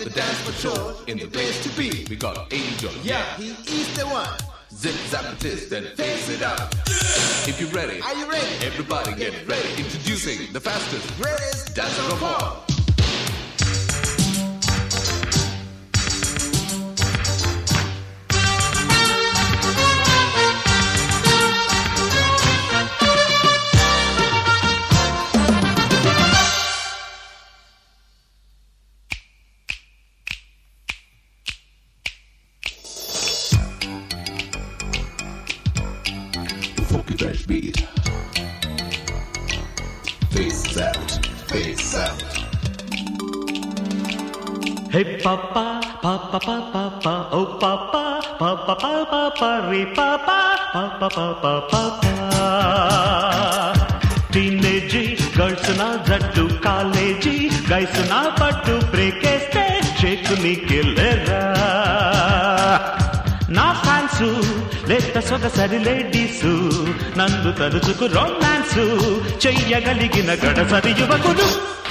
the dance for sure, in the place to be. We got Angel. Yeah, he is the one. Zip, zap, and twist, then face it up. If you're ready, Are you ready? everybody get ready. Introducing the fastest Greatest dancer of all. Funky bass beat. Face out, face out. Hey papa, papa, papa, papa, oh papa, papa, papa, papa, re papa, papa, papa, papa. టీనేజీ girls నా జట్టు college guys నా పట్టు break వేస్తే షేక్ నీకెళ్ళరా నా fans లేత సొగసరి ladies నన్ను తలుచుకు romance చెయ్యగలిగిన గడసరి యువకుడు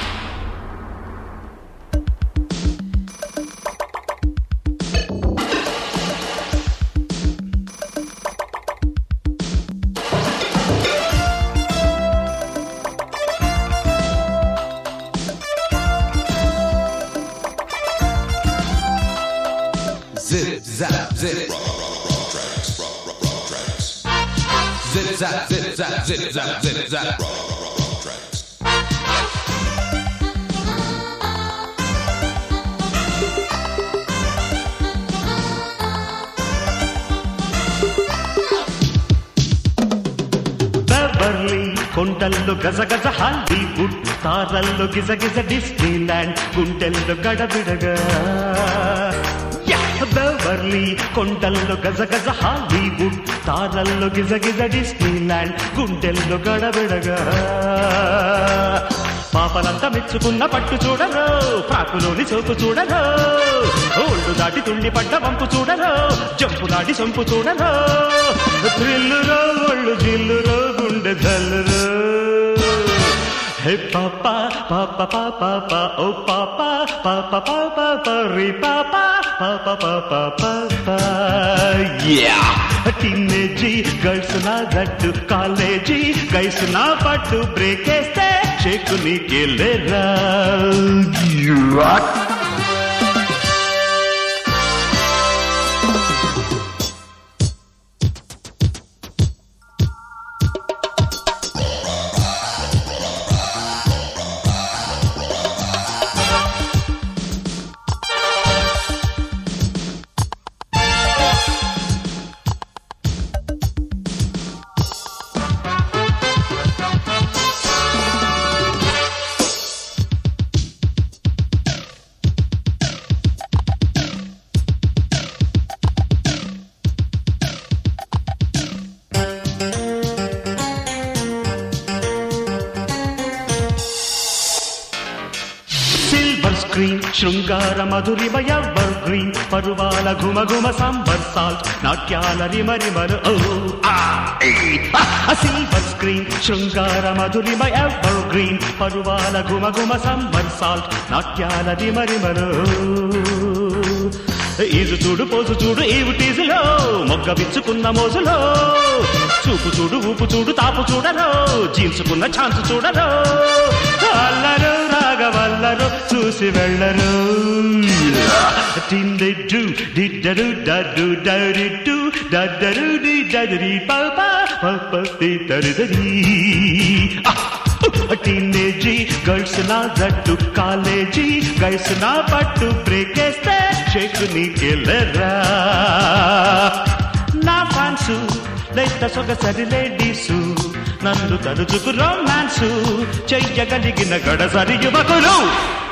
Zip, zap, zip. Zip, zap, zip, zap, zip, zap, zip, zap. Beverly కొండల్లో గజగజ హాలీవుడ్ తారల్లో గిజగిజ డిస్నీల్యాండ్ గుండెల్లో గడబిడగా యా! బెవర్లీ కొండల్లో గజగజ హాలీవుడ్ తారల్లో గిజగిజ డిస్నీల్యాండ్ గుండెల్లో గడబిడగా పాపలంతా మెచ్చుకున్న పట్టు చూడరు ప్రాకులోని సోపు చూడరు ఓళ్ళు దాటి తుండి పడ్డ వంపు చూడరు జంపు దాటి సొంపు చూడరు థ్రిల్లురో ఒళ్ళు జిల్లురో గుండె జల్లురో హే పాప పాప పాప పా ఓ పాప పాప పాప పరి పాప పాప పాప పాప యా టీనేజీ గర్ల్స్ నా జట్టు కాలేజీ గైస్ నా పట్టు బ్రేక్ వేస్తే షేక్ నీకెళ్ళరా సిల్వర్ స్క్రీన్ శృంగార మధురిమయ ఎవర్ గ్రీన్ పరువాల ఘుమ ఘుమ సాంబర్ సాల్ట్ నాట్యాల రిమరిమరు ఓ ఆ ఏ, ఆ సిల్వర్ స్క్రీన్ శృంగార మధురిమయ ఎవర్ గ్రీన్ పరువాల ఘుమ ఘుమ సాంబర్ సాల్ట్ నాట్యాల రిమరిమరు ఈజు చూడు పోజు చూడు ఈవు టీజులో మొగ్గ విచ్చుకున్న మోజులో చూపు చూడు ఊపు చూడు తాపు చూడరు జీన్సుకున్న ఛాన్స్ చూడరు అల్లరు రాగవల్లరు చూసి వెళ్ళరు టిండెడ్డు డిడ్డరు డడ్డు డరిడ్డు డడ్డరు డిడ్డరి పాప పప్పి తరిదరి టీనేజీ గర్ల్స్ నా జట్టు కాలేజీ గైస్ నా పట్టు బ్రేక్ వేస్తే షేక్ నీకెళ్ళరా నా ఫ్యాన్సు లేత సొగసరి లేడీసు నన్ను తలుచుకు రొమాన్సు చెయ్యగలిగిన గడసరి యువకులు